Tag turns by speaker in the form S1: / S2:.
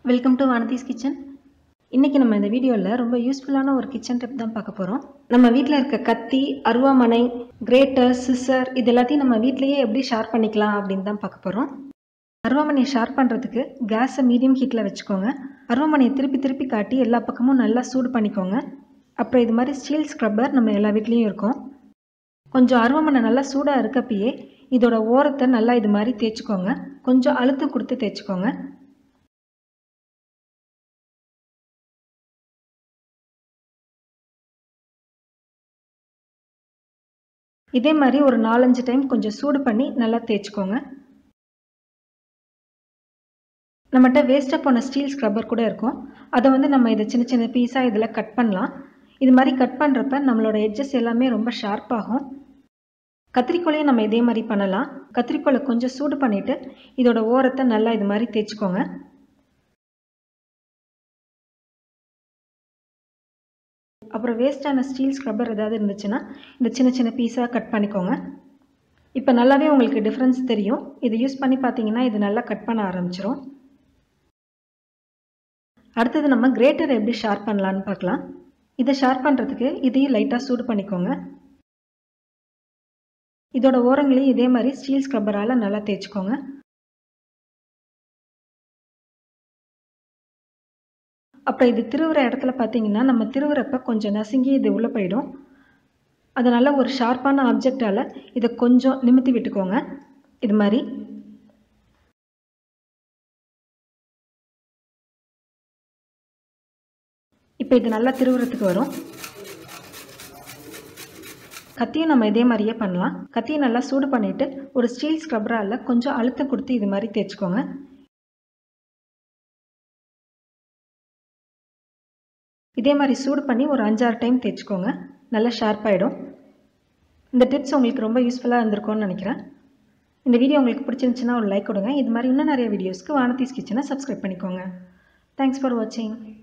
S1: welcome to வானதீஸ் kitchen இன்றைக்கி நம்ம இந்த வீடியோவில் ரொம்ப யூஸ்ஃபுல்லான ஒரு கிச்சன் டிப் தான் பார்க்க போகிறோம் நம்ம வீட்டில் இருக்க கத்தி அருவாமனை கிரேட்டர் சிசர் இது எல்லாத்தையும் நம்ம வீட்டிலேயே எப்படி ஷார்ப் பண்ணிக்கலாம் அப்படின்னு தான் பார்க்க போகிறோம் அருவாமனையை ஷார்ப் பண்ணுறதுக்கு கேஸை மீடியம் ஹீட்டில் வச்சுக்கோங்க அருவாமனையை திருப்பி திருப்பி காட்டி எல்லா பக்கமும் நல்லா சூடு பண்ணிக்கோங்க அப்புறம் இது மாதிரி ஸ்டீல் ஸ்க்ரப்பர் நம்ம எல்லா வீட்லேயும் இருக்கும் கொஞ்சம் அருவாமனை நல்லா சூடாக இருக்கப்பயே இதோட ஓரத்தை நல்லா இது மாதிரி தேய்ச்சிக்கோங்க கொஞ்சம் அழுத்தம் கொடுத்து தேய்ச்சிக்கோங்க இதே மாதிரி ஒரு நாலஞ்சு டைம் கொஞ்சம் சூடு பண்ணி நல்லா தேய்ச்சிக்கோங்க நம்மகிட்ட வேஸ்ட்டாக போன ஸ்டீல் ஸ்க்ரப்பர் கூட இருக்கும் அதை வந்து நம்ம இதை சின்ன சின்ன பீஸாக இதில் கட் பண்ணலாம் இது மாதிரி கட் பண்ணுறப்ப நம்மளோட எட்ஜஸ் எல்லாமே ரொம்ப ஷார்ப்பாகும் கத்திரிக்கோலையும் நம்ம இதே மாதிரி பண்ணலாம் கத்திரிக்கோலை கொஞ்சம் சூடு பண்ணிவிட்டு இதோட ஓரத்தை நல்லா இது மாதிரி தேய்ச்சிக்கோங்க அப்புறம் வேஸ்ட்டான ஸ்டீல் ஸ்க்ரப்பர் ஏதாவது இருந்துச்சுன்னா இந்த சின்ன சின்ன பீஸாக கட் பண்ணிக்கோங்க இப்போ நல்லாவே உங்களுக்கு டிஃப்ரென்ஸ் தெரியும் இதை யூஸ் பண்ணி பார்த்தீங்கன்னா இது நல்லா கட் பண்ண ஆரம்பிச்சிரும் அடுத்தது நம்ம கிரேட்டர் எப்படி ஷார்ப் பண்ணலான்னு பார்க்கலாம் இதை ஷார்ப் பண்ணுறதுக்கு இதையும் லைட்டாக சூடு பண்ணிக்கோங்க இதோட ஓரங்களையும் இதே மாதிரி ஸ்டீல் ஸ்க்ரப்பரால் நல்லா தேய்ச்சிக்கோங்க அப்புறம் இது திருவுற இடத்துல பார்த்தீங்கன்னா நம்ம திருவுறப்ப கொஞ்சம் நசுங்கி இது உள்ளே போயிடும் அதனால் ஒரு ஷார்ப்பான ஆப்ஜெக்டால் இதை கொஞ்சம் நிமித்தி விட்டுக்கோங்க இது மாதிரி இப்போ இது நல்லா திருவுறத்துக்கு வரும் கத்தியும் நம்ம இதே மாதிரியே பண்ணலாம் கத்தியை நல்லா சூடு பண்ணிவிட்டு ஒரு ஸ்டீல் ஸ்க்ரப்பரால் கொஞ்சம் அழுத்தம் கொடுத்து இது மாதிரி தேய்ச்சிக்கோங்க இதே மாதிரி சூடு பண்ணி ஒரு அஞ்சாறு டைம் தேய்ச்சிக்கோங்க நல்லா ஷார்ப்பாயிடும் இந்த டிப்ஸ் உங்களுக்கு ரொம்ப யூஸ்ஃபுல்லாக இருந்திருக்கும்னு நினைக்கிறேன் இந்த வீடியோ உங்களுக்கு பிடிச்சிருந்துச்சுன்னா ஒரு லைக் கொடுங்க இது மாதிரி இன்னும் நிறைய வீடியோஸ்க்கு வானத்தீஸ் கிச்சனை சப்ஸ்கிரைப் பண்ணிக்கோங்க தேங்க்ஸ் ஃபார் வாட்சிங்